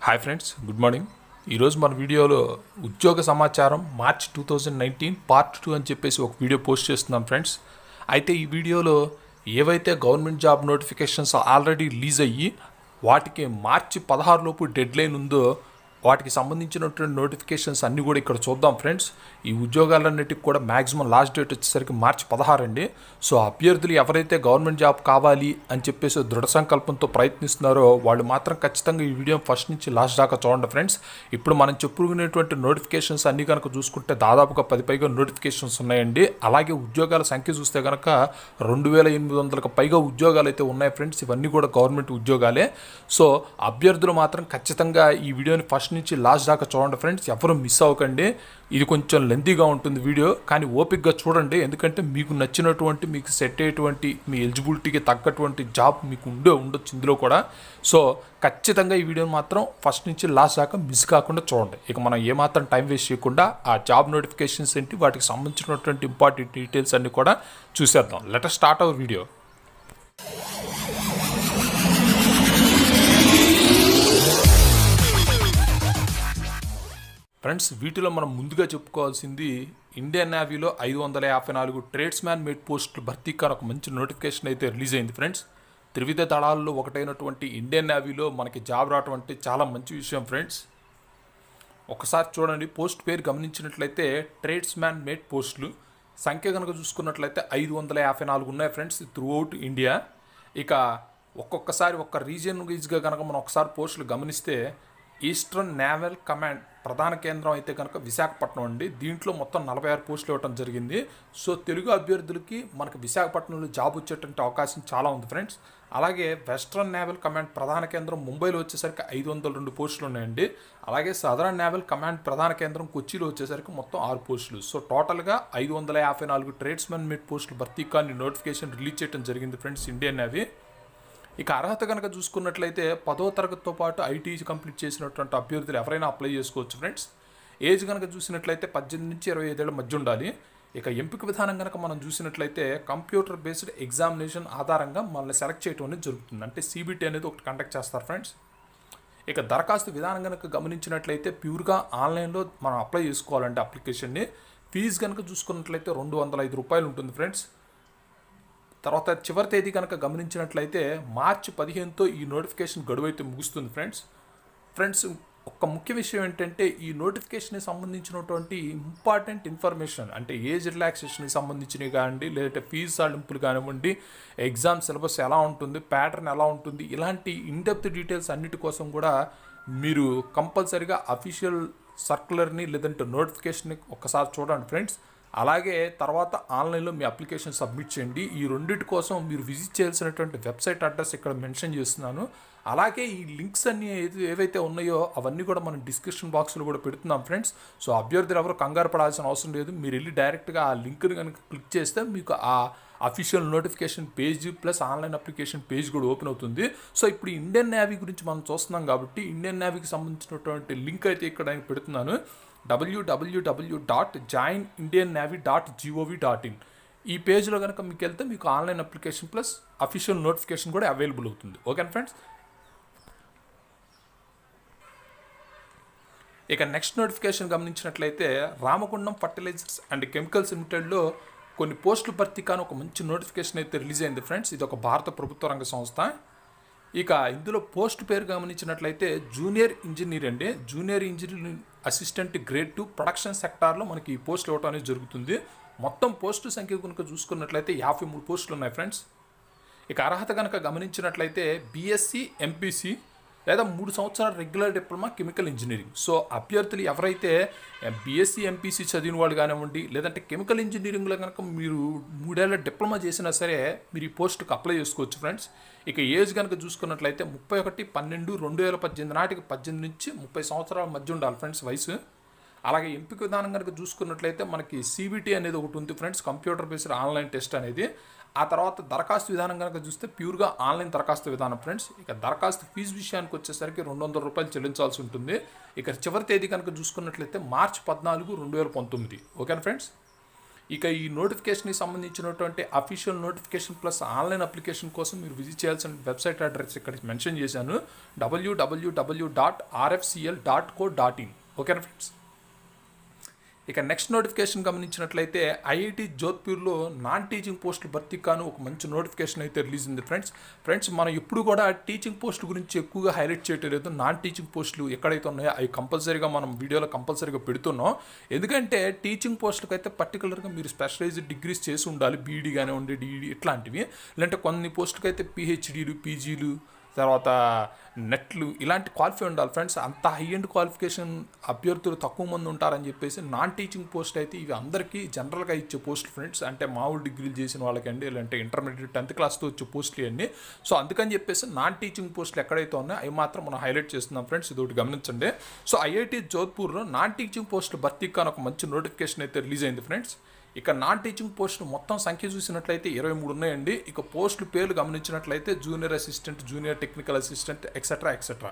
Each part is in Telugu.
హాయ్ ఫ్రెండ్స్ గుడ్ మార్నింగ్ ఈరోజు మన వీడియోలో ఉద్యోగ సమాచారం March two thousand nineteen part two అని చెప్పేసి ఒక వీడియో పోస్ట్ చేస్తున్నాం ఫ్రెండ్స్ అయితే ఈ వీడియోలో ఏవైతే government job notifications already release అయ్యి వాటికి మార్చి పదహారు లోపు డెడ్ లైన్ ఉందో వాటికి సంబంధించినటువంటి నోటిఫికేషన్స్ అన్నీ కూడా ఇక్కడ చూద్దాం ఫ్రెండ్స్ ఈ ఉద్యోగాలన్నిటికి కూడా మ్యాక్సిమం లాస్ట్ డేట్ వచ్చేసరికి మార్చి పదహారు అండి సో అభ్యర్థులు ఎవరైతే గవర్నమెంట్ జాబ్ కావాలి అని చెప్పేసి దృఢ సంకల్పంతో ప్రయత్నిస్తున్నారో వాళ్ళు మాత్రం ఖచ్చితంగా ఈ వీడియో ఫస్ట్ నుంచి లాస్ట్ దాకా చూడండి ఫ్రెండ్స్ ఇప్పుడు మనం చెప్పుకునేటువంటి నోటిఫికేషన్స్ అన్నీ కనుక చూసుకుంటే దాదాపుగా పది పైగా నోటిఫికేషన్స్ ఉన్నాయండి అలాగే ఉద్యోగాల సంఖ్య చూస్తే కనుక రెండు వేల ఎనిమిది వందలకు పైగా ఉద్యోగాలు అయితే ఉన్నాయి ఫ్రెండ్స్ ఇవన్నీ కూడా గవర్నమెంట్ ఉద్యోగాలే సో అభ్యర్థులు మాత్రం ఖచ్చితంగా ఈ వీడియోని ఫస్ట్ నుంచి లాస్ట్ దాకా చూడండి ఫ్రెండ్స్ ఎవరు మిస్ అవ్వకండి ఇది కొంచెం లెంతీగా ఉంటుంది వీడియో కానీ ఓపిక్గా చూడండి ఎందుకంటే మీకు నచ్చినటువంటి మీకు సెట్ అయ్యేటువంటి మీ ఎలిజిబిలిటీకి తగ్గటువంటి జాబ్ మీకు ఉండే ఉండొచ్చు ఇందులో కూడా సో ఖచ్చితంగా ఈ వీడియోని మాత్రం ఫస్ట్ నుంచి లాస్ట్ దాకా మిస్ కాకుండా చూడండి ఇక మనం ఏమాత్రం టైం వేస్ట్ చేయకుండా ఆ జాబ్ నోటిఫికేషన్స్ ఏంటి వాటికి సంబంధించినటువంటి ఇంపార్టెంట్ డీటెయిల్స్ అన్ని కూడా చూసేద్దాం let's start our video friends వీటిలో మనం ముందుగా చెప్పుకోవాల్సింది ఇండియన్ నేవీలో ఐదు వందల యాభై నాలుగు ట్రేడ్స్ మ్యాన్ మేడ్ పోస్టులు భర్తీకి ఒక మంచి నోటిఫికేషన్ అయితే రిలీజ్ అయింది ఫ్రెండ్స్ త్రివిధ దళాల్లో ఒకటైనటువంటి ఇండియన్ నేవీలో మనకి జాబ్ రావటం అంటే చాలా మంచి విషయం ఫ్రెండ్స్ ఒకసారి చూడండి పోస్ట్ పేరు గమనించినట్లయితే ట్రేడ్స్ మ్యాన్ మేడ్ పోస్టులు సంఖ్య కనుక చూసుకున్నట్లయితే ఐదు వందల యాభై నాలుగు ఉన్నాయి ఫ్రెండ్స్ త్రూ అవుట్ ఇండియా ఇక ఒక్కొక్కసారి ఒక్క రీజియన్ వైజ్గా కనుక మనం ఒకసారి పోస్టులు గమనిస్తే ఈస్టర్న్ నేవల్ కమాండ్ ప్రధాన కేంద్రం అయితే కనుక విశాఖపట్నం అండి దీంట్లో మొత్తం నలభై ఆరు పోస్టులు ఇవ్వడం జరిగింది సో తెలుగు అభ్యర్థులకి మనకు విశాఖపట్నంలో జాబ్ వచ్చేటువంటి అవకాశం చాలా ఉంది ఫ్రెండ్స్ అలాగే వెస్ట్రన్ నేవల్ కమాండ్ ప్రధాన కేంద్రం ముంబైలో వచ్చేసరికి ఐదు వందల రెండు పోస్టులు ఉన్నాయండి అలాగే సదరన్ నేవల్ కమాండ్ ప్రధాన కేంద్రం కొచ్చిలో వచ్చేసరికి మొత్తం ఆరు పోస్టులు సో టోటల్గా ఐదు వందల యాభై నాలుగు ట్రేడ్స్మెన్ మీట్ పోస్టులు భర్తీ కానీ నోటిఫికేషన్ రిలీజ్ చేయడం జరిగింది ఫ్రెండ్స్ ఇండియన్ నేవీ ఇక అర్హత కనుక చూసుకున్నట్లయితే పదో తరగతితో పాటు ఐటీ కంప్లీట్ చేసినటువంటి అభ్యర్థులు ఎవరైనా అప్లై చేసుకోవచ్చు ఫ్రెండ్స్ ఏజ్ కనుక చూసినట్లయితే పద్దెనిమిది నుంచి ఇరవై ఐదేళ్ల మధ్య ఉండాలి ఇక ఎంపిక విధానం కనుక మనం చూసినట్లయితే కంప్యూటర్ బేస్డ్ ఎగ్జామినేషన్ ఆధారంగా మనల్ని సెలెక్ట్ చేయడం అనేది జరుగుతుంది అంటే సిబిటీ అనేది ఒకటి కండక్ట్ చేస్తారు ఫ్రెండ్స్ ఇక దరఖాస్తు విధానం కనుక గమనించినట్లయితే ప్యూర్గా ఆన్లైన్లో మనం అప్లై చేసుకోవాలంటే అప్లికేషన్ని ఫీజు కనుక చూసుకున్నట్లయితే రెండు వందల ఐదు రూపాయలు ఉంటుంది ఫ్రెండ్స్ తర్వాత చివరి తేదీ కనుక గమనించినట్లయితే మార్చి పదిహేనుతో ఈ నోటిఫికేషన్ గడువు అయితే ముగుస్తుంది ఫ్రెండ్స్ ఫ్రెండ్స్ ఒక ముఖ్య విషయం ఏంటంటే ఈ నోటిఫికేషన్కి సంబంధించినటువంటి ఇంపార్టెంట్ ఇన్ఫర్మేషన్ అంటే ఏజ్ రిలాక్సేషన్కి సంబంధించినవి కానివ్వండి లేదంటే ఫీజు సాలింపులు కానివ్వండి ఎగ్జామ్ సిలబస్ ఎలా ఉంటుంది ప్యాటర్న్ ఎలా ఉంటుంది ఇలాంటి ఇన్డెప్త్ డీటెయిల్స్ అన్నిటి కోసం కూడా మీరు కంపల్సరీగా అఫీషియల్ సర్కులర్ని లేదంటే నోటిఫికేషన్ని ఒక్కసారి చూడండి ఫ్రెండ్స్ అలాగే తర్వాత ఆన్లైన్లో మీ అప్లికేషన్ సబ్మిట్ చేయండి ఈ రెండింటి కోసం మీరు విజిట్ చేయాల్సినటువంటి వెబ్సైట్ అడ్రస్ ఇక్కడ మెన్షన్ చేస్తున్నాను అలాగే ఈ లింక్స్ అన్ని ఏది ఏవైతే ఉన్నాయో అవన్నీ కూడా మనం డిస్క్రిప్షన్ బాక్స్లో కూడా పెడుతున్నాం ఫ్రెండ్స్ సో అభ్యర్థులు ఎవరు కంగారు పడాల్సిన అవసరం లేదు మీరు వెళ్ళి డైరెక్ట్గా ఆ లింక్ని కనుక క్లిక్ చేస్తే మీకు ఆ official notification page plus online application page కూడా ఓపెన్ అవుతుంది సో ఇప్పుడు ఇండియన్ నేవీ గురించి మనం చూస్తున్నాం కాబట్టి ఇండియన్ నేవీకి సంబంధించినటువంటి లింక్ అయితే ఇక్కడ నేను పెడుతున్నాను W W W dot join Indian navy dot GOV dot in ఈ పేజ్లో కనుక మీకు వెళ్తే మీకు online application plus official notification కూడా అవైలబుల్ అవుతుంది ఓకేనా ఫ్రెండ్స్ ఇక నెక్స్ట్ నోటిఫికేషన్ గమనించినట్లయితే రామగుండం ఫర్టిలైజర్స్ అండ్ కెమికల్స్ లిమిటెడ్లో కొన్ని పోస్టులు భర్తీ కానీ ఒక మంచి నోటిఫికేషన్ అయితే రిలీజ్ అయింది ఫ్రెండ్స్ ఇది ఒక భారత ప్రభుత్వ రంగ సంస్థ ఇక ఇందులో పోస్ట్ పేరు గమనించినట్లయితే జూనియర్ ఇంజనీర్ అండి junior engineer assistant grade two production సెక్టార్లో మనకి ఈ పోస్టులు ఇవ్వడం అనేది జరుగుతుంది మొత్తం పోస్టు సంఖ్య కనుక చూసుకున్నట్లయితే యాభై మూడు పోస్టులు ఉన్నాయి ఫ్రెండ్స్ ఇక అర్హత కనుక గమనించినట్లయితే బీఎస్సీ ఎంపీసీ లేదా మూడు సంవత్సరాల regular diploma chemical engineering so అభ్యర్థులు ఎవరైతే బీఎస్సీ ఎంపీసీ చదివిన వాళ్ళు కానివ్వండి లేదంటే కెమికల్ ఇంజనీరింగ్లో కనుక మీరు మూడేళ్ల డిప్లొమా చేసినా సరే మీరు ఈ పోస్టుకు అప్లై చేసుకోవచ్చు ఫ్రెండ్స్ ఇక ఏజ్ కనుక చూసుకున్నట్లయితే ముప్పై ఒకటి పన్నెండు రెండు వేల పద్దెనిమిది నాటికి పద్దెనిమిది నుంచి ముప్పై సంవత్సరాల మధ్య ఉండాలి ఫ్రెండ్స్ వయసు అలాగే ఎంపిక విధానం కనుక చూసుకున్నట్లయితే మనకి సిబిటీ అనేది ఒకటి ఉంది friends computer based online test అనేది ఆ తర్వాత దరఖాస్తు విధానం కనుక చూస్తే ప్యూర్గా ఆన్లైన్ దరఖాస్తు విధానం ఫ్రెండ్స్ ఇక దరఖాస్తు ఫీజు విషయానికి వచ్చేసరికి రెండు వందల రూపాయలు చెల్లించాల్సి ఉంటుంది ఇక చివరి తేదీ కనుక చూసుకున్నట్లయితే మార్చ్ పద్నాలుగు రెండు వేల పంతొమ్మిది ఓకేనా ఫ్రెండ్స్ ఇక ఈ నోటిఫికేషన్కి సంబంధించినటువంటి official notification plus online application కోసం మీరు విజిట్ చేయాల్సిన వెబ్సైట్ అడ్రస్ ఇక్కడ మెన్షన్ చేశాను W W W dot RFCL dot co dot in ఓకేనా ఫ్రెండ్స్ ఇక నెక్స్ట్ నోటిఫికేషన్ గమనించినట్లయితే ఐఐటి జోధ్పూర్లో నాన్ టీచింగ్ పోస్టులు భర్తీ కాను ఒక మంచి నోటిఫికేషన్ అయితే రిలీజ్ ఉంది ఫ్రెండ్స్ ఫ్రెండ్స్ మనం ఎప్పుడు కూడా టీచింగ్ పోస్టుల గురించి ఎక్కువగా హైలైట్ చేయటం లేదు నాన్ టీచింగ్ పోస్టులు ఎక్కడైతే ఉన్నాయో అవి కంపల్సరీగా మనం వీడియోలో కంపల్సరీగా పెడుతున్నాం ఎందుకంటే టీచింగ్ పోస్టులకు అయితే పర్టికులర్గా మీరు స్పెషలైజ్డ్ డిగ్రీస్ చేసి ఉండాలి బీఈడీ కానివ్వండి డిఈడి ఇట్లాంటివి లేదంటే కొన్ని పోస్టులకు అయితే పిహెచ్డీలు పీజీలు తర్వాత నెట్లు ఇలాంటి క్వాలిఫై ఉండాలి ఫ్రెండ్స్ అంత హై ఎండ్ క్వాలిఫికేషన్ అభ్యర్థులు తక్కువ మంది ఉంటారని చెప్పేసి నాన్ టీచింగ్ పోస్ట్ అయితే ఇవి అందరికీ జనరల్గా ఇచ్చే పోస్టులు ఫ్రెండ్స్ అంటే మామూలు డిగ్రీలు చేసిన వాళ్ళకండి లేదంటే ఇంటర్మీడియట్ టెన్త్ క్లాస్తో వచ్చే పోస్టులు ఇవన్నీ సో అందుకని చెప్పేసి నాన్ టీచింగ్ పోస్టులు ఎక్కడైతే ఉన్నాయో అవి మాత్రం మనం హైలైట్ చేస్తున్నాం ఫ్రెండ్స్ ఇది ఒకటి గమనించండి సో ఐఐటి జోధ్పూర్లో నాన్ టీచింగ్ పోస్టులు భర్తీ కాని ఒక మంచి నోటిఫికేషన్ అయితే రిలీజ్ అయింది ఫ్రెండ్స్ ఇక నాన్ టీచింగ్ పోస్టులు మొత్తం సంఖ్య చూసినట్లయితే ఇరవై మూడు ఉన్నాయండి ఇక పోస్టుల పేర్లు గమనించినట్లయితే junior assistant junior technical assistant etcetera etcetera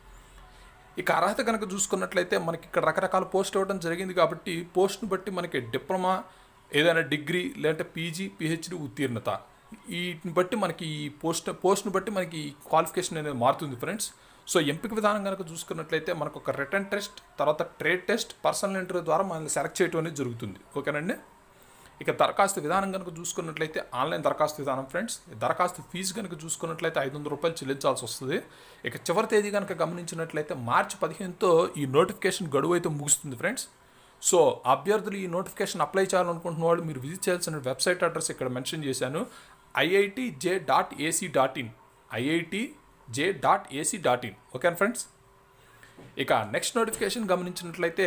ఇక అర్హత కనుక చూసుకున్నట్లయితే మనకి ఇక్కడ రకరకాల పోస్ట్ ఇవ్వడం జరిగింది కాబట్టి పోస్ట్ను బట్టి మనకి డిప్లొమా ఏదైనా డిగ్రీ లేదంటే పీజీ పిహెచ్డి ఉత్తీర్ణత వీటిని బట్టి మనకి ఈ పోస్ట్ పోస్ట్ను బట్టి మనకి క్వాలిఫికేషన్ అనేది మారుతుంది ఫ్రెండ్స్ సో ఎంపిక విధానం కనుక చూసుకున్నట్లయితే మనకు ఒక రిటర్న్ టెస్ట్ తర్వాత ట్రేడ్ టెస్ట్ పర్సనల్ ఇంటర్వ్యూ ద్వారా మనల్ని సెలెక్ట్ చేయడం అనేది జరుగుతుంది ఓకేనండి ఇక దరఖాస్తు విధానం కనుక చూసుకున్నట్లయితే ఆన్లైన్ దరఖాస్తు విధానం ఫ్రెండ్స్ దరఖాస్తు ఫీజు కనుక చూసుకున్నట్లయితే ఐదు వందల రూపాయలు చెల్లించాల్సి వస్తుంది ఇక చివరి తేదీ కనుక గమనించినట్లయితే మార్చి పదిహేనుతో ఈ నోటిఫికేషన్ గడువు అయితే ముగుస్తుంది ఫ్రెండ్స్ సో అభ్యర్థులు ఈ నోటిఫికేషన్ అప్లై చేయాలనుకుంటున్న వాళ్ళు మీరు విజిట్ చేయాల్సిన వెబ్సైట్ అడ్రస్ ఇక్కడ మెన్షన్ చేశాను IIT J dot AC dot in IIT J dot AC dot in okay friends ఇక నెక్స్ట్ నోటిఫికేషన్ గమనించినట్లయితే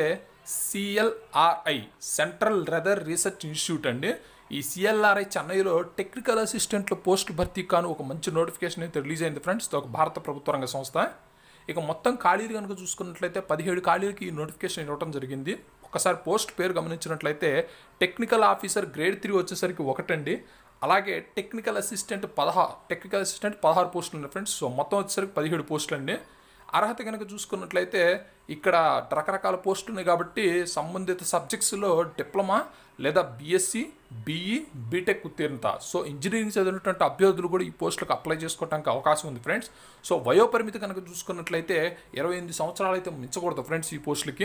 CLRI central leather research institute అండి ఈ సిఎల్ఆర్ఐ చెన్నైలో టెక్నికల్ అసిస్టెంట్ల పోస్ట్ భర్తీ కాను ఒక మంచి నోటిఫికేషన్ అయితే రిలీజ్ అయింది ఫ్రెండ్స్ ఇది ఒక భారత ప్రభుత్వ రంగ సంస్థ ఇక మొత్తం ఖాళీలు కనుక చూసుకున్నట్లయితే పదిహేడు ఖాళీలకి ఈ నోటిఫికేషన్ ఇవ్వడం జరిగింది ఒకసారి పోస్ట్ పేరు గమనించినట్లయితే టెక్నికల్ ఆఫీసర్ గ్రేడ్ త్రీ వచ్చేసరికి ఒకటండి అలాగే టెక్నికల్ అసిస్టెంట్ పదహారు టెక్నికల్ అసిస్టెంట్ పదహారు పోస్టులు ఉన్నాయి ఫ్రెండ్స్ సో మొత్తం వచ్చేసరికి పదిహేడు పోస్టులు అండి అర్హత కనుక చూసుకున్నట్లయితే ఇక్కడ రకరకాల పోస్టులు ఉన్నాయి కాబట్టి సంబంధిత సబ్జెక్ట్స్లో డిప్లొమా లేదా బీఎస్సీ బీఈ బీటెక్ ఉత్తీర్ణత సో ఇంజనీరింగ్ చదివినటువంటి అభ్యర్థులు కూడా ఈ పోస్టులకు అప్లై చేసుకోవడానికి అవకాశం ఉంది ఫ్రెండ్స్ సో వయోపరిమితి కనుక చూసుకున్నట్లయితే ఇరవై ఎనిమిది సంవత్సరాలు అయితే మించకూడదు ఫ్రెండ్స్ ఈ పోస్టులకి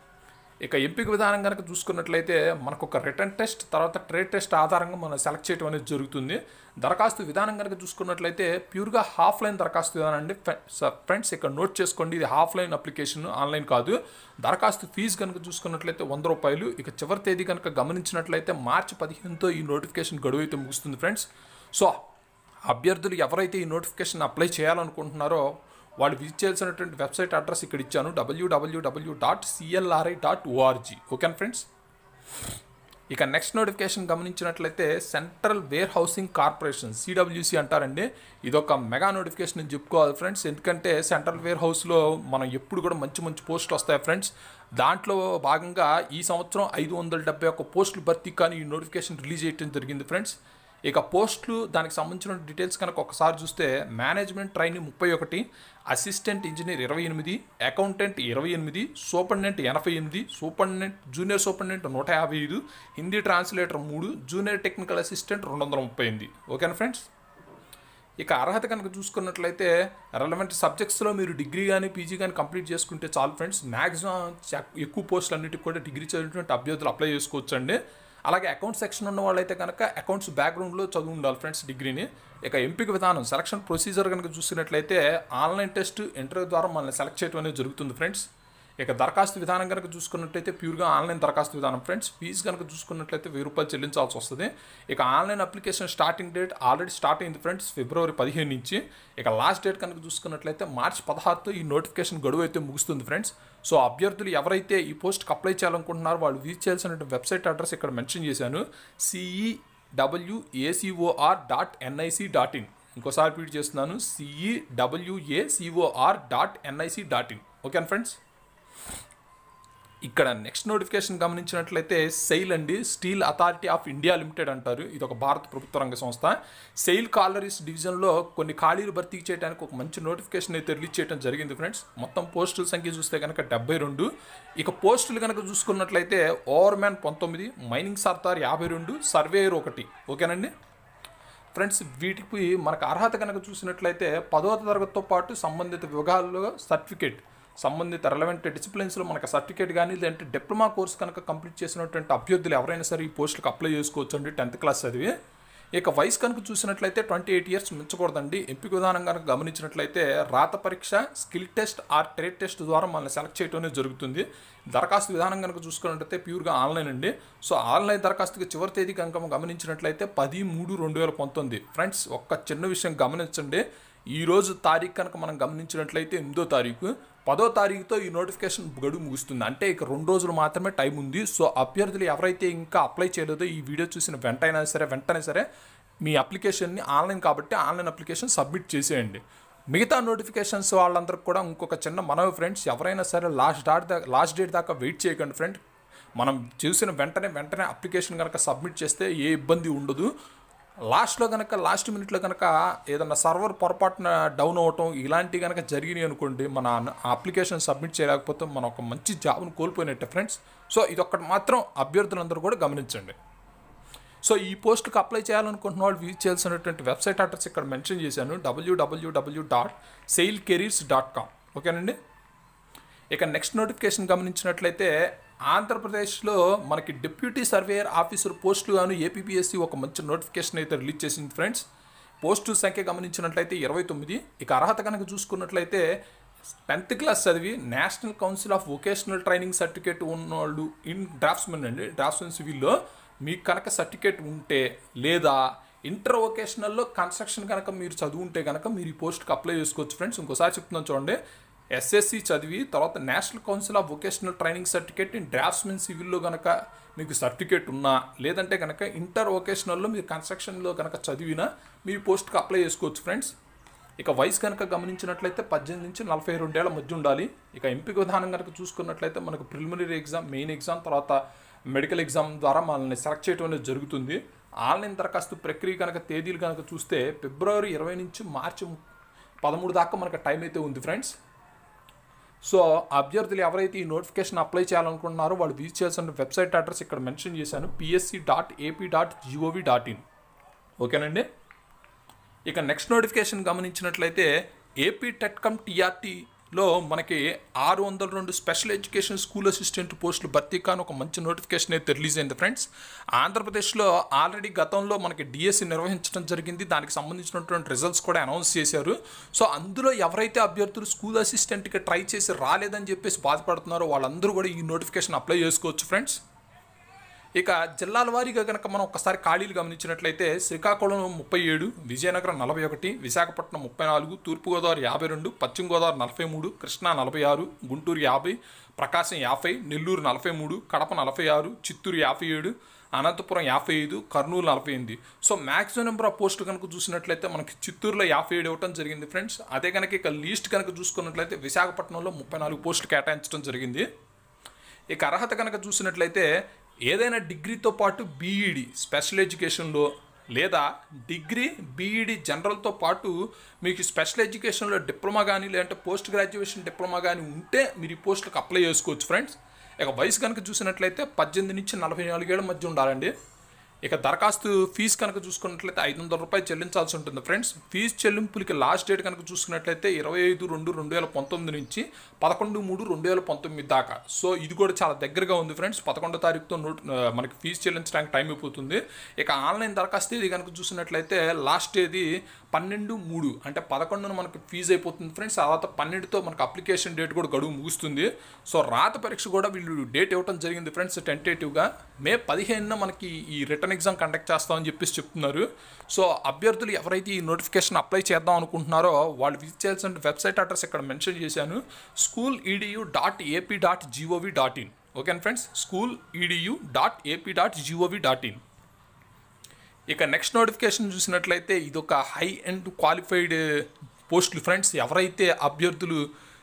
ఇక ఎంపిక విధానం కనుక చూసుకున్నట్లయితే మనకు ఒక రిటర్న్ టెస్ట్ తర్వాత ట్రేడ్ టెస్ట్ ఆధారంగా మనం సెలెక్ట్ చేయడం అనేది జరుగుతుంది దరఖాస్తు విధానం కనుక చూసుకున్నట్లయితే ప్యూర్గా హాఫ్లైన్ దరఖాస్తు విధానం అండి ఫ్రెండ్స్ ఇక్కడ నోట్ చేసుకోండి ఇది హాఫ్లైన్ అప్లికేషన్ ఆన్లైన్ కాదు దరఖాస్తు ఫీజు కనుక చూసుకున్నట్లయితే వంద రూపాయలు ఇక చివరి తేదీ కనుక గమనించినట్లయితే మార్చి పదిహేనుతో ఈ నోటిఫికేషన్ గడువు అయితే ముగుస్తుంది ఫ్రెండ్స్ సో అభ్యర్థులు ఎవరైతే ఈ నోటిఫికేషన్ అప్లై చేయాలనుకుంటున్నారో వాళ్ళు విజిట్ చేయాల్సినటువంటి వెబ్సైట్ అడ్రస్ ఇక్కడ ఇచ్చాను W W W dot CLRI dot ORG ఓకేనా ఫ్రెండ్స్ ఇక నెక్స్ట్ నోటిఫికేషన్ గమనించినట్లయితే central ware housing corporation CWC అంటారండి ఇదొక మెగా నోటిఫికేషన్ అని చెప్పుకోవాలి ఫ్రెండ్స్ ఎందుకంటే సెంట్రల్ వేర్ హౌస్లో మనం ఎప్పుడు కూడా మంచి మంచి పోస్టులు వస్తాయి ఫ్రెండ్స్ దాంట్లో భాగంగా ఈ సంవత్సరం ఐదు వందల డెబ్బై ఒక్క పోస్టులు భర్తీ కానీ ఈ నోటిఫికేషన్ రిలీజ్ చేయడం జరిగింది ఫ్రెండ్స్ ఇక పోస్టులు దానికి సంబంధించిన డీటెయిల్స్ కనుక ఒకసారి చూస్తే మేనేజ్మెంట్ ట్రైనింగ్ ముప్పై ఒకటి అసిస్టెంట్ ఇంజనీర్ ఇరవై ఎనిమిది అకౌంటెంట్ ఇరవై ఎనిమిది సూపరింటెండెంట్ ఎనభై ఎనిమిది సూపరింటెండెంట్ జూనియర్ సూపరింటెండెంట్ నూట యాభై ఐదు హిందీ ట్రాన్స్లేటర్ మూడు జూనియర్ టెక్నికల్ అసిస్టెంట్ రెండు వందల ముప్పై ఎనిమిది ఓకేనా ఫ్రెండ్స్ ఇక అర్హత కనుక చూసుకున్నట్లయితే రెలవెంట్ సబ్జెక్ట్స్లో మీరు డిగ్రీ కానీ పీజీ కానీ కంప్లీట్ చేసుకుంటే చాలు ఫ్రెండ్స్ మ్యాక్సిమం ఎక్కువ పోస్టులు అన్నిటికి కూడా డిగ్రీ చదివినటువంటి అభ్యర్థులు అప్లై చేసుకోవచ్చు అండి అలాగే అకౌంట్ సెక్షన్ ఉన్న వాళ్ళైతే కనుక అకౌంట్స్ బ్యాక్గ్రౌండ్లో చదువు ఉండాలి ఫ్రెండ్స్ డిగ్రీని ఇక ఎంపిక విధానం సెలక్షన్ ప్రొసీజర్ కనుక చూసినట్లయితే ఆన్లైన్ టెస్ట్ ఇంటర్వ్యూ ద్వారా మనల్ని సెలెక్ట్ చేయడం అనేది జరుగుతుంది ఫ్రెండ్స్ ఇక దరఖాస్తు విధానం కనుక చూసుకున్నట్లయితే ప్యూర్గా ఆన్లైన్ దరఖాస్తు విధానం ఫ్రెండ్స్ ఫీజు కనుక చూసుకున్నట్లయితే వెయ్యి రూపాయలు చెల్లించాల్సి వస్తుంది ఇక online application starting date already start అయింది ఫ్రెండ్స్ ఫిబ్రవరి పదిహేను నుంచి ఇక లాస్ట్ డేట్ కనుక చూసుకున్నట్లయితే మార్చి పదహారుతో ఈ నోటిఫికేషన్ గడువు అయితే ముగుస్తుంది ఫ్రెండ్స్ సో అభ్యర్థులు ఎవరైతే ఈ పోస్ట్కి అప్లై చేయాలనుకుంటున్నారో వాళ్ళు విజిట్ చేయాల్సిన వెబ్సైట్ అడ్రస్ ఇక్కడ మెన్షన్ చేశాను CE WACOR dot NIC dot in ఇంకోసారి రిపీట్ చేస్తున్నాను CE WACOR dot NIC dot in okay friends ఇక్కడ నెక్స్ట్ నోటిఫికేషన్ గమనించినట్లయితే సెయిల్ అండి steel authority of India limited అంటారు ఇది ఒక భారత ప్రభుత్వ రంగ సంస్థ సెయిల్ కాలరీస్ డివిజన్లో కొన్ని ఖాళీలు భర్తీ చేయడానికి ఒక మంచి నోటిఫికేషన్ అయితే రిలీజ్ చేయడం జరిగింది ఫ్రెండ్స్ మొత్తం పోస్టుల సంఖ్య చూస్తే కనుక డెబ్బై రెండు ఇక పోస్టులు కనుక చూసుకున్నట్లయితే ఓవర్ మ్యాన్ పంతొమ్మిది మైనింగ్ సర్దార్ యాభై రెండు సర్వేయర్ ఒకటి ఓకేనండి ఫ్రెండ్స్ వీటికి మనకు అర్హత కనుక చూసినట్లయితే పదవ తరగతితో పాటు సంబంధిత విభాగాల్లో సర్టిఫికేట్ సంబంధిత రెలవెంట్ డిసిప్లిన్స్లో మనకు సర్టిఫికేట్ కానీ లేదంటే డిప్లొమా కోర్స్ కనుక కంప్లీట్ చేసినటువంటి అభ్యర్థులు ఎవరైనా సరే ఈ పోస్టులకు అప్లై చేసుకోవచ్చు అండి టెన్త్ క్లాస్ చదివి ఇక వయసు కనుక చూసినట్లయితే ట్వంటీ ఎయిట్ ఇయర్స్ మించకూడదండి ఎంపిక విధానం కనుక గమనించినట్లయితే రాత పరీక్ష skill test or trade test ద్వారా మనల్ని సెలెక్ట్ చేయడం అనేది జరుగుతుంది దరఖాస్తు విధానం కనుక చూసుకున్నట్లయితే ప్యూర్గా ఆన్లైన్ అండి సో ఆన్లైన్ దరఖాస్తుకి చివరి తేదీ కనుక గమనించినట్లయితే పది మూడు రెండు వేల పంతొమ్మిది ఫ్రెండ్స్ ఒక్క చిన్న విషయం గమనించండి ఈ రోజు తారీఖు కనుక మనం గమనించినట్లయితే ఎనిమిదో తారీఖు పదో తారీఖుతో ఈ నోటిఫికేషన్ గడువు ముగుస్తుంది అంటే ఇక రెండు రోజులు మాత్రమే టైం ఉంది సో అభ్యర్థులు ఎవరైతే ఇంకా అప్లై చేయలేదో ఈ వీడియో చూసిన వెంటైనా సరే వెంటనే సరే మీ అప్లికేషన్ని ఆన్లైన్ కాబట్టి ఆన్లైన్ అప్లికేషన్ సబ్మిట్ చేసేయండి మిగతా నోటిఫికేషన్స్ వాళ్ళందరికి కూడా ఇంకొక చిన్న మనవి ఫ్రెండ్స్ ఎవరైనా సరే లాస్ట్ డాట్ దా లాస్ట్ డేట్ దాకా వెయిట్ చేయకండి ఫ్రెండ్ మనం చూసిన వెంటనే వెంటనే అప్లికేషన్ కనుక సబ్మిట్ చేస్తే ఏ ఇబ్బంది ఉండదు లాస్ట్లో కనుక లాస్ట్ మినిట్లో కనుక ఏదన్నా సర్వర్ పొరపాటున డౌన్ అవ్వటం ఇలాంటివి కనుక జరిగినాయి అనుకోండి మన అప్లికేషన్ సబ్మిట్ చేయలేకపోతే మనం ఒక మంచి జాబ్ను కోల్పోయినట్టే ఫ్రెండ్స్ సో ఇదొక్కటి మాత్రం అభ్యర్థులందరూ కూడా గమనించండి సో ఈ పోస్ట్కి అప్లై చేయాలనుకుంటున్న వాళ్ళు విజిట్ చేయాల్సినటువంటి వెబ్సైట్ అడ్రస్ ఇక్కడ మెన్షన్ చేశాను W W W dot SAIL careers dot com ఓకేనండి ఇక నెక్స్ట్ నోటిఫికేషన్ గమనించినట్లయితే ఆంధ్రప్రదేశ్లో మనకి డిప్యూటీ సర్వేయర్ ఆఫీసర్ పోస్టులు గాను ఏపీపీఎస్సీ ఒక మంచి నోటిఫికేషన్ అయితే రిలీజ్ చేసింది ఫ్రెండ్స్ పోస్టు సంఖ్య గమనించినట్లయితే ఇరవై తొమ్మిది ఇక అర్హత కనుక చూసుకున్నట్లయితే టెన్త్ క్లాస్ చదివి national council of vocational training certificate ఉన్నవాళ్ళు ఇన్ డ్రాఫ్ట్స్మెన్ అండి డ్రాఫ్ట్స్మెన్ సివిల్లో మీకు కనుక సర్టిఫికేట్ ఉంటే లేదా ఇంటర్ వొకేషనల్లో కన్స్ట్రక్షన్ కనుక మీరు చదువుంటే కనుక మీరు ఈ పోస్ట్కి అప్లై చేసుకోవచ్చు ఫ్రెండ్స్ ఇంకోసారి చెప్తున్నాను చూడండి ఎస్ఎస్సి చదివి తర్వాత national council of vocational training certificate in draftsmen సివిల్లో కనుక మీకు సర్టిఫికేట్ ఉన్నా లేదంటే కనుక ఇంటర్ వొకేషనల్లో మీరు కన్స్ట్రక్షన్లో కనుక చదివినా మీరు పోస్ట్కి అప్లై చేసుకోవచ్చు ఫ్రెండ్స్ ఇక వయసు కనుక గమనించినట్లయితే పద్దెనిమిది నుంచి నలభై రెండేళ్ల మధ్య ఉండాలి ఇక ఎంపిక విధానం కనుక చూసుకున్నట్లయితే మనకు ప్రిలిమినరీ ఎగ్జామ్ మెయిన్ ఎగ్జామ్ తర్వాత మెడికల్ ఎగ్జామ్ ద్వారా మనల్ని సెలెక్ట్ చేయడం అనేది జరుగుతుంది ఆన్లైన్ దరఖాస్తు ప్రక్రియ కనుక తేదీలు కనుక చూస్తే ఫిబ్రవరి ఇరవై నుంచి మార్చి పదమూడు దాకా మనకు టైం అయితే ఉంది ఫ్రెండ్స్ సో అభ్యర్థులు ఎవరైతే ఈ నోటిఫికేషన్ అప్లై చేయాలనుకుంటున్నారో వాళ్ళు విజిట్ చేయాల్సిన వెబ్సైట్ అడ్రస్ ఇక్కడ మెన్షన్ చేశాను PSC dot AP dot G O V dot in ఓకేనండి ఇక నెక్స్ట్ నోటిఫికేషన్ గమనించినట్లయితే ఏపీ టెట్కమ్ టీఆర్టీలో మనకి ఆరు వందల రెండు స్పెషల్ ఎడ్యుకేషన్ స్కూల్ అసిస్టెంట్ పోస్టులు భర్తీ కాని ఒక మంచి నోటిఫికేషన్ అయితే రిలీజ్ అయింది ఫ్రెండ్స్ ఆంధ్రప్రదేశ్లో ఆల్రెడీ గతంలో మనకి డిఎస్సి నిర్వహించడం జరిగింది దానికి సంబంధించినటువంటి రిజల్ట్స్ కూడా అనౌన్స్ చేశారు సో అందులో ఎవరైతే అభ్యర్థులు స్కూల్ అసిస్టెంట్కి ట్రై చేసి రాలేదని చెప్పేసి బాధపడుతున్నారో వాళ్ళందరూ కూడా ఈ నోటిఫికేషన్ అప్లై చేసుకోవచ్చు ఫ్రెండ్స్ ఇక జిల్లాల వారీగా కనుక మనం ఒకసారి ఖాళీలు గమనించినట్లయితే శ్రీకాకుళం ముప్పై ఏడు విజయనగరం నలభై ఒకటి విశాఖపట్నం ముప్పై నాలుగు తూర్పుగోదావరి యాభై రెండు పశ్చిమ గోదావరి నలభై మూడు కృష్ణా నలభై ఆరు గుంటూరు యాభై ప్రకాశం యాభై నెల్లూరు నలభై మూడు కడప నలభై ఆరు చిత్తూరు యాభై ఏడు అనంతపురం యాభై ఐదు కర్నూలు నలభై ఎనిమిది సో మ్యాక్సిమం నెంబర్ ఆఫ్ పోస్టులు కనుక చూసినట్లయితే మనకి చిత్తూరులో యాభై ఏడు ఇవ్వడం జరిగింది ఫ్రెండ్స్ అదే కనుక ఇక లీస్ట్ కనుక చూసుకున్నట్లయితే విశాఖపట్నంలో ముప్పై నాలుగు పోస్టులు కేటాయించడం జరిగింది ఇక అర్హత కనుక చూసినట్లయితే ఏదైనా డిగ్రీతో పాటు బీఈడి స్పెషల్ ఎడ్యుకేషన్లో లేదా డిగ్రీ బీఈడి జనరల్తో పాటు మీకు స్పెషల్ ఎడ్యుకేషన్లో డిప్లొమా కానీ లేదంటే పోస్ట్ గ్రాడ్యుయేషన్ డిప్లొమా కానీ ఉంటే మీరు ఈ పోస్టులకు అప్లై చేసుకోవచ్చు ఫ్రెండ్స్ ఇక వయసు కనుక చూసినట్లయితే పద్దెనిమిది నుంచి నలభై నాలుగేళ్ల మధ్య ఉండాలండి ఇక దరఖాస్తు ఫీజు కనుక చూసుకున్నట్లయితే ఐదు వందల రూపాయలు చెల్లించాల్సి ఉంటుంది ఫ్రెండ్స్ ఫీజు చెల్లింపులకి లాస్ట్ డేట్ కనుక చూసుకున్నట్లయితే ఇరవై ఐదు రెండు రెండు వేల పంతొమ్మిది నుంచి పదకొండు మూడు రెండు వేల పంతొమ్మిది దాకా సో ఇది కూడా చాలా దగ్గరగా ఉంది ఫ్రెండ్స్ పదకొండో తారీఖుతో నోట్ మనకి ఫీజు చెల్లించడానికి టైం అయిపోతుంది ఇక ఆన్లైన్ దరఖాస్తు ఇది కనుక చూసినట్లయితే లాస్ట్ తేదీ పన్నెండు మూడు అంటే పదకొండున మనకి ఫీజు అయిపోతుంది ఫ్రెండ్స్ తర్వాత పన్నెండుతో మనకు అప్లికేషన్ డేట్ కూడా గడువు ముగుస్తుంది సో రాత పరీక్ష కూడా వీళ్ళు డేట్ ఇవ్వడం జరిగింది ఫ్రెండ్స్ టెంటేటివ్గా మే పదిహేనున మనకి ఈ రిటర్న్ ఎగ్జామ్ కండక్ట్ చేస్తామని చెప్పేసి చెప్తున్నారు సో అభ్యర్థులు ఎవరైతే ఈ నోటిఫికేషన్ అప్లై చేద్దాం అనుకుంటున్నారో వాళ్ళు విజిట్ చేయాల్సిన వెబ్సైట్ అడ్రస్ ఇక్కడ మెన్షన్ చేశాను school E D U dot AP dot GOV dot in okay friends school E D U dot AP dot GOV dot in ఇక నెక్స్ట్ నోటిఫికేషన్ చూసినట్లయితే ఇది ఒక హై అండ్ క్వాలిఫైడ్ పోస్టులు ఫ్రెండ్స్ ఎవరైతే అభ్యర్థులు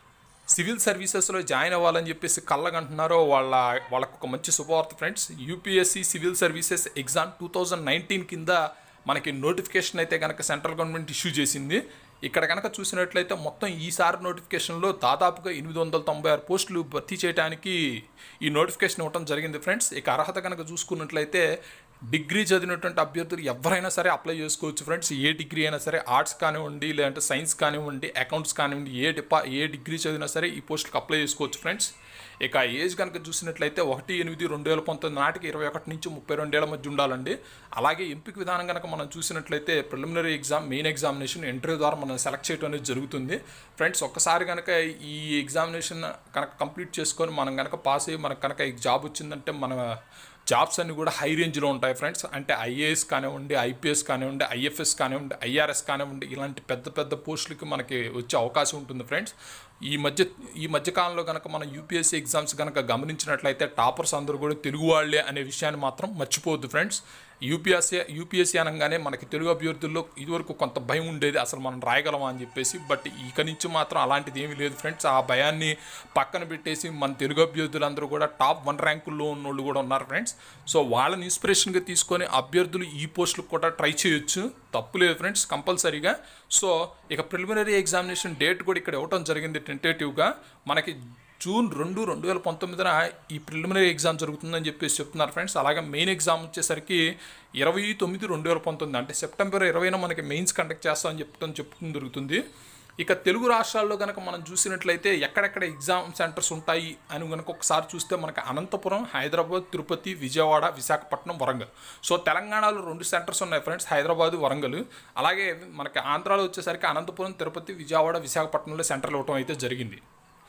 సివిల్ సర్వీసెస్లో జాయిన్ అవ్వాలని చెప్పేసి కళ్ళగంటున్నారో వాళ్ళ వాళ్ళకు ఒక మంచి శుభవార్త friends UPSC civil services exam two thousand nineteen కింద మనకి నోటిఫికేషన్ అయితే కనుక సెంట్రల్ గవర్నమెంట్ ఇష్యూ చేసింది ఇక్కడ కనుక చూసినట్లయితే మొత్తం ఈసారి నోటిఫికేషన్లో దాదాపుగా ఎనిమిది వందల తొంభై ఆరు పోస్టులు భర్తీ చేయడానికి ఈ నోటిఫికేషన్ ఇవ్వడం జరిగింది ఫ్రెండ్స్ ఇక అర్హత కనుక చూసుకున్నట్లయితే డిగ్రీ చదివినటువంటి అభ్యర్థులు ఎవరైనా సరే అప్లై చేసుకోవచ్చు ఫ్రెండ్స్ ఏ డిగ్రీ అయినా సరే ఆర్ట్స్ కానివ్వండి లేదంటే సైన్స్ కానివ్వండి అకౌంట్స్ కానివ్వండి ఏ డిపా ఏ డిగ్రీ చదివినా సరే ఈ పోస్టులకు అప్లై చేసుకోవచ్చు ఫ్రెండ్స్ ఇక ఏజ్ కనుక చూసినట్లయితే ఒకటి ఎనిమిది రెండు వేల పంతొమ్మిది నాటికి ఇరవై ఒకటి నుంచి ముప్పై రెండేళ్ల మధ్య ఉండాలండి అలాగే ఎంపిక విధానం కనుక మనం చూసినట్లయితే preliminary exam main examination interview ద్వారా మనం సెలెక్ట్ చేయడం అనేది జరుగుతుంది ఫ్రెండ్స్ ఒక్కసారి కనుక ఈ ఎగ్జామినేషన్ కనుక కంప్లీట్ చేసుకొని మనం కనుక పాస్ అయ్యి మనకు కనుక ఈ జాబ్ వచ్చిందంటే మన జాబ్స్ అన్ని కూడా హై రేంజ్లో ఉంటాయి ఫ్రెండ్స్ అంటే ఐఏఎస్ కానివ్వండి ఐపీఎస్ కానివ్వండి ఐఎఫ్ఎస్ కానివ్వండి ఐఆర్ఎస్ కానివ్వండి ఇలాంటి పెద్ద పెద్ద పోస్టులకి మనకి వచ్చే అవకాశం ఉంటుంది ఫ్రెండ్స్ ఈ మధ్య ఈ మధ్య కాలంలో కనుక మనం యూపీఎస్సీ ఎగ్జామ్స్ కనుక గమనించినట్లయితే టాపర్స్ అందరూ కూడా తెలుగు వాళ్ళే అనే విషయాన్ని మాత్రం మర్చిపోవద్దు ఫ్రెండ్స్ యూపీఎస్సీ యూపీఎస్సీ అనగానే మనకి తెలుగు అభ్యర్థుల్లో ఇదివరకు కొంత భయం ఉండేది అసలు మనం రాయగలమా అని చెప్పేసి బట్ ఇక నుంచి మాత్రం అలాంటిది ఏమీ లేదు ఫ్రెండ్స్ ఆ భయాన్ని పక్కన పెట్టేసి మన తెలుగు అభ్యర్థులందరూ కూడా టాప్ వన్ ర్యాంకుల్లో ఉన్నోళ్ళు కూడా ఉన్నారు ఫ్రెండ్స్ సో వాళ్ళని ఇన్స్పిరేషన్గా తీసుకొని అభ్యర్థులు ఈ పోస్టులకు కూడా ట్రై చేయొచ్చు తప్పు లేదు ఫ్రెండ్స్ కంపల్సరీగా సో ఇక ప్రిలిమినరీ ఎగ్జామినేషన్ డేట్ కూడా ఇక్కడ ఇవ్వటం జరిగింది టెంటేటివ్గా మనకి జూన్ రెండు రెండు వేల పంతొమ్మిదిన ఈ ప్రిలిమినరీ ఎగ్జామ్ జరుగుతుందని చెప్పేసి చెప్తున్నారు ఫ్రెండ్స్ అలాగే మెయిన్ ఎగ్జామ్ వచ్చేసరికి ఇరవై తొమ్మిది రెండు వేల పంతొమ్మిది అంటే సెప్టెంబర్ ఇరవైన మనకి మెయిన్స్ కండక్ట్ చేస్తామని చెప్తాం చెప్పుకుని జరుగుతుంది ఇక తెలుగు రాష్ట్రాల్లో కనుక మనం చూసినట్లయితే ఎక్కడెక్కడ ఎగ్జామ్ సెంటర్స్ ఉంటాయి అని కనుక ఒకసారి చూస్తే మనకి అనంతపురం హైదరాబాద్ తిరుపతి విజయవాడ విశాఖపట్నం వరంగల్ సో తెలంగాణలో రెండు సెంటర్స్ ఉన్నాయి ఫ్రెండ్స్ హైదరాబాద్ వరంగల్ అలాగే మనకి ఆంధ్రాలో వచ్చేసరికి అనంతపురం తిరుపతి విజయవాడ విశాఖపట్నంలో సెంటర్లు ఇవ్వడం అయితే జరిగింది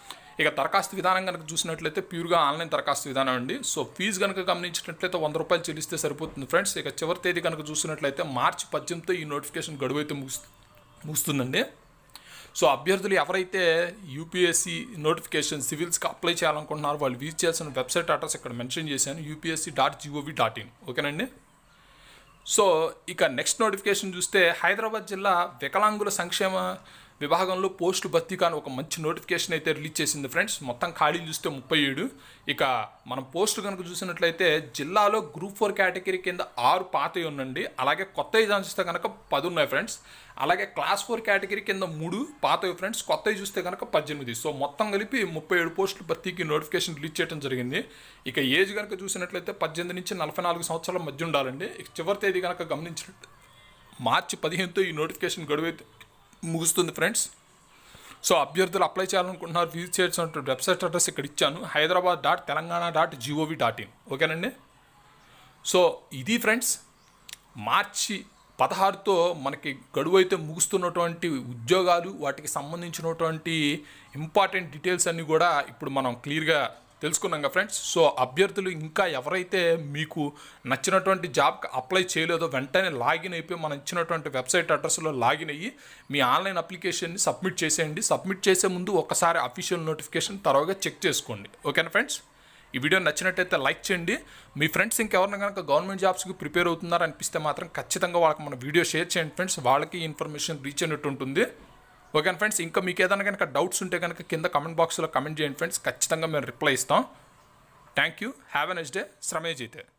ఇక దరఖాస్తు విధానం కనుక చూసినట్లయితే ప్యూర్గా ఆన్లైన్ దరఖాస్తు విధానం అండి సో ఫీజు కనుక గమనించినట్లయితే వంద రూపాయలు చెల్లిస్తే సరిపోతుంది ఫ్రెండ్స్ ఇక చివరి తేదీ కనుక చూసినట్లయితే మార్చి పద్దెనిమిదితో ఈ నోటిఫికేషన్ గడువు అయితే ముగిస్ ముగుస్తుందండి సో అభ్యర్థులు ఎవరైతే యూపీఎస్సీ నోటిఫికేషన్ సివిల్స్కి అప్లై చేయాలనుకుంటున్నారో వాళ్ళు విజిట్ చేయాల్సిన వెబ్సైట్ అడ్రస్ ఇక్కడ మెన్షన్ చేశాను UPSC dot GOV dot in ఓకేనండి సో ఇక నెక్స్ట్ నోటిఫికేషన్ చూస్తే హైదరాబాద్ జిల్లా వికలాంగుల సంక్షేమ విభాగంలో పోస్టు భర్తీ కాని ఒక మంచి నోటిఫికేషన్ అయితే రిలీజ్ చేసింది ఫ్రెండ్స్ మొత్తం ఖాళీలు చూస్తే ముప్పై ఏడు ఇక మనం పోస్టు కనుక చూసినట్లయితే జిల్లాలో గ్రూప్ ఫోర్ కేటగిరీ కింద ఆరు పాతవి ఉండండి అలాగే కొత్త ఎగ్జామ్స్ చూస్తే కనుక పది ఉన్నాయి ఫ్రెండ్స్ అలాగే క్లాస్ ఫోర్ కేటగిరీ కింద మూడు పాతవి ఫ్రెండ్స్ కొత్తవి చూస్తే కనుక పద్దెనిమిది సో మొత్తం కలిపి ముప్పై ఏడు పోస్టులు భర్తీకి నోటిఫికేషన్ రిలీజ్ చేయడం జరిగింది ఇక ఏజ్ కనుక చూసినట్లయితే పద్దెనిమిది నుంచి నలభై నాలుగు సంవత్సరాల మధ్య ఉండాలండి ఇక చివరి తేదీ కనుక గమనించినట్టు మార్చి పదిహేనుతో ఈ నోటిఫికేషన్ గడువు అయితే ముగుస్తుంది ఫ్రెండ్స్ సో అభ్యర్థులు అప్లై చేయాలనుకుంటున్నారు విజిట్ చేయాల్సిన వెబ్సైట్ అడ్రస్ ఇక్కడ ఇచ్చాను Hyderabad dot Telangana dot GOV dot in ఓకేనండి సో ఇది ఫ్రెండ్స్ మార్చి పదహారుతో మనకి గడువు అయితే ముగుస్తున్నటువంటి ఉద్యోగాలు వాటికి సంబంధించినటువంటి ఇంపార్టెంట్ డీటెయిల్స్ అన్నీ కూడా ఇప్పుడు మనం క్లియర్గా తెలుసుకున్నాం కదా ఫ్రెండ్స్ సో అభ్యర్థులు ఇంకా ఎవరైతే మీకు నచ్చినటువంటి జాబ్కి అప్లై చేయలేదో వెంటనే లాగిన్ అయిపోయి మనం ఇచ్చినటువంటి వెబ్సైట్ అడ్రస్లో లాగిన్ అయ్యి మీ ఆన్లైన్ అప్లికేషన్ని సబ్మిట్ చేసేయండి సబ్మిట్ చేసే ముందు ఒకసారి అఫీషియల్ నోటిఫికేషన్ తర్వాతగా చెక్ చేసుకోండి ఓకేనా ఫ్రెండ్స్ ఈ వీడియో నచ్చినట్టయితే లైక్ చేయండి మీ ఫ్రెండ్స్ ఇంకెవరైనా కనుక గవర్నమెంట్ జాబ్స్కి ప్రిపేర్ అవుతున్నారు అనిపిస్తే మాత్రం ఖచ్చితంగా వాళ్ళకి మన వీడియో షేర్ చేయండి ఫ్రెండ్స్ వాళ్ళకి ఇన్ఫర్మేషన్ రీచ్ అయినట్టు ఉంటుంది ఓకే ఫ్రెండ్స్ ఇంకా మీకు ఏదైనా కనుక డౌట్స్ ఉంటే కనుక కింద కమెంట్ బాక్స్లో కమెంట్ చేయండి ఫ్రెండ్స్ ఖచ్చితంగా మేము రిప్లై ఇస్తాం thank you have a next day శ్రమేజ్ అయితే